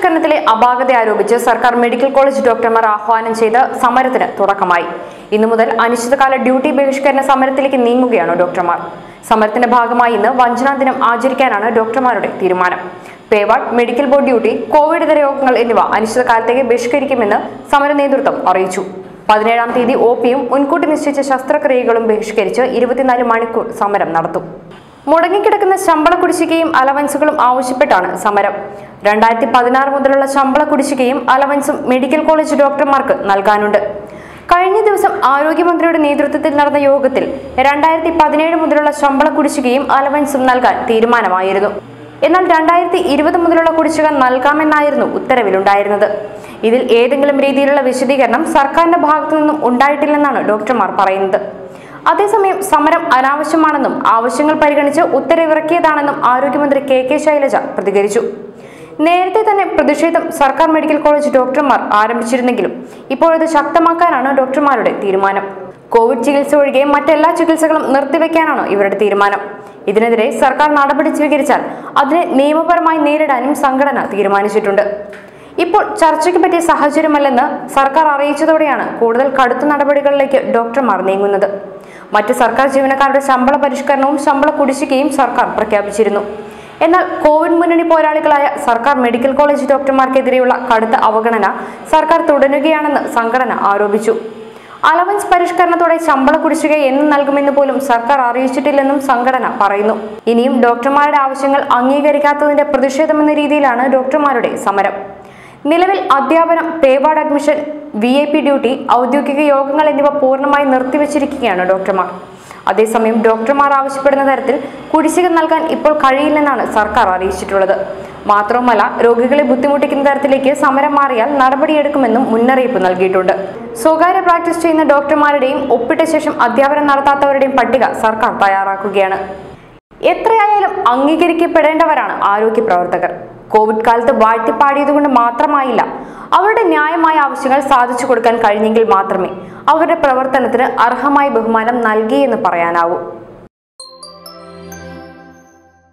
പരിഷ്കരണത്തിലെ അപാകത ആരോപിച്ച് സർക്കാർ മെഡിക്കൽ കോളേജ് ഡോക്ടർമാർ ആഹ്വാനം ചെയ്ത സമരത്തിന് തുടക്കമായി ഇന്നു മുതൽ അനിശ്ചിതകാല ഡ്യൂട്ടി ബഹിഷ്കരണ സമരത്തിലേക്ക് നീങ്ങുകയാണ് ഡോക്ടർമാർ സമരത്തിന്റെ ഭാഗമായി ഇന്ന് വഞ്ചനാ ദിനം ആചരിക്കാനാണ് ഡോക്ടർമാരുടെ തീരുമാനം pay ward medical board duty Covid ഇതര രോഗങ്ങൾ എന്നിവ അനിശ്ചിതകാലത്തേക്ക് ബഹിഷ്കരിക്കുമെന്ന് സമര നേതൃത്വം അറിയിച്ചു പതിനേഴാം തീയതി ഒ പിയും മുൻകൂട്ടി നിശ്ചയിച്ച ശസ്ത്രക്രിയകളും ബഹിഷ്കരിച്ച് ഇരുപത്തിനാല് മണിക്കൂർ സമരം നടത്തും മുടങ്ങിക്കിടക്കുന്ന ശമ്പള കുടിശ്ശികയും അലവൻസുകളും ആവശ്യപ്പെട്ടാണ് സമരം രണ്ടായിരത്തി പതിനാറ് മുതലുള്ള ശമ്പള കുടിശ്ശികയും അലവൻസും മെഡിക്കൽ കോളേജ് ഡോക്ടർമാർക്ക് നൽകാനുണ്ട് കഴിഞ്ഞ ദിവസം ആരോഗ്യമന്ത്രിയുടെ നേതൃത്വത്തിൽ നടന്ന യോഗത്തിൽ രണ്ടായിരത്തി പതിനേഴ് മുതലുള്ള ശമ്പള കുടിശ്ശികയും അലവൻസും നൽകാൻ തീരുമാനമായിരുന്നു എന്നാൽ രണ്ടായിരത്തി ഇരുപത് മുതലുള്ള കുടിശ്ശിക നൽകാമെന്നായിരുന്നു ഉത്തരവിലുണ്ടായിരുന്നത് ഇതിൽ ഏതെങ്കിലും രീതിയിലുള്ള വിശദീകരണം സർക്കാരിന്റെ ഭാഗത്തു നിന്നും ഉണ്ടായിട്ടില്ലെന്നാണ് ഡോക്ടർമാർ പറയുന്നത് അതേസമയം സമരം അനാവശ്യമാണെന്നും ആവശ്യങ്ങൾ പരിഗണിച്ച് ഉത്തരവിറക്കിയതാണെന്നും ആരോഗ്യമന്ത്രി കെ കെ ശൈലജ പ്രതികരിച്ചു നേരത്തെ തന്നെ പ്രതിഷേധം സർക്കാർ മെഡിക്കൽ കോളേജ് ഡോക്ടർമാർ ആരംഭിച്ചിരുന്നെങ്കിലും ഇപ്പോഴത് ശക്തമാക്കാനാണ് ഡോക്ടർമാരുടെ തീരുമാനം കോവിഡ് ചികിത്സ ഒഴികെ മറ്റെല്ലാ ചികിത്സകളും നിർത്തിവെക്കാനാണ് ഇവരുടെ തീരുമാനം ഇതിനെതിരെ സർക്കാർ നടപടി സ്വീകരിച്ചാൽ അതിനെ നിയമപരമായി നേരിടാനും സംഘടന തീരുമാനിച്ചിട്ടുണ്ട് ഇപ്പോൾ ചർച്ചയ്ക്ക് പറ്റിയ സാഹചര്യമല്ലെന്ന് സർക്കാർ അറിയിച്ചതോടെയാണ് കൂടുതൽ കടുത്ത നടപടികളിലേക്ക് ഡോക്ടർമാർ നീങ്ങുന്നത് മറ്റ് സർക്കാർ ജീവനക്കാരുടെ ശമ്പള പരിഷ്കരണവും ശമ്പള കുടിശ്ശികയും സർക്കാർ പ്രഖ്യാപിച്ചിരുന്നു എന്നാൽ കോവിഡ് മുന്നണി പോരാളികളായ സർക്കാർ മെഡിക്കൽ കോളേജ് ഡോക്ടർമാർക്കെതിരെയുള്ള കടുത്ത അവഗണന സർക്കാർ തുടരുകയാണെന്ന് സംഘടന ആരോപിച്ചു അലവൻസ് പരിഷ്കരണത്തോടെ ശമ്പള കുടിശ്ശിക എന്ന് നൽകുമെന്ന് പോലും സർക്കാർ അറിയിച്ചിട്ടില്ലെന്നും സംഘടന പറയുന്നു ഇനിയും ഡോക്ടർമാരുടെ ആവശ്യങ്ങൾ അംഗീകരിക്കാത്തതിന്റെ പ്രതിഷേധമെന്ന രീതിയിലാണ് ഡോക്ടർമാരുടെ സമരം നിലവിൽ അധ്യാപനം pay ward admission V I P duty ഔദ്യോഗിക യോഗങ്ങൾ എന്നിവ പൂർണ്ണമായി നിർത്തിവച്ചിരിക്കുകയാണ് ഡോക്ടർമാർ അതേസമയം ഡോക്ടർമാർ ആവശ്യപ്പെടുന്ന തരത്തിൽ കുടിശ്ശിക നൽകാൻ ഇപ്പോൾ കഴിയില്ലെന്നാണ് സർക്കാർ അറിയിച്ചിട്ടുള്ളത് മാത്രവുമല്ല രോഗികളെ ബുദ്ധിമുട്ടിക്കുന്ന തരത്തിലേക്ക് സമരം മാറിയാൽ നടപടിയെടുക്കുമെന്നും മുന്നറിയിപ്പ് നൽകിയിട്ടുണ്ട് സ്വകാര്യ പ്രാക്ടീസ് ചെയ്യുന്ന ഡോക്ടർമാരുടെയും ഒപ്പിട്ട ശേഷം അധ്യാപനം നടത്താത്തവരുടെയും പട്ടിക സർക്കാർ തയ്യാറാക്കുകയാണ് എത്രയായാലും അംഗീകരിക്കപ്പെടേണ്ടവരാണ് ആരോഗ്യ പ്രവർത്തകർ കോവിഡ് കാലത്ത് വാഴ്ത്തിപ്പാടിയതുകൊണ്ട് മാത്രമായില്ല അവരുടെ ന്യായമായ ആവശ്യങ്ങൾ സാധിച്ചു കൊടുക്കാൻ കഴിഞ്ഞെങ്കിൽ മാത്രമേ അവരുടെ പ്രവർത്തനത്തിന് അർഹമായ ബഹുമാനം നൽകിയെന്ന് പറയാനാവൂ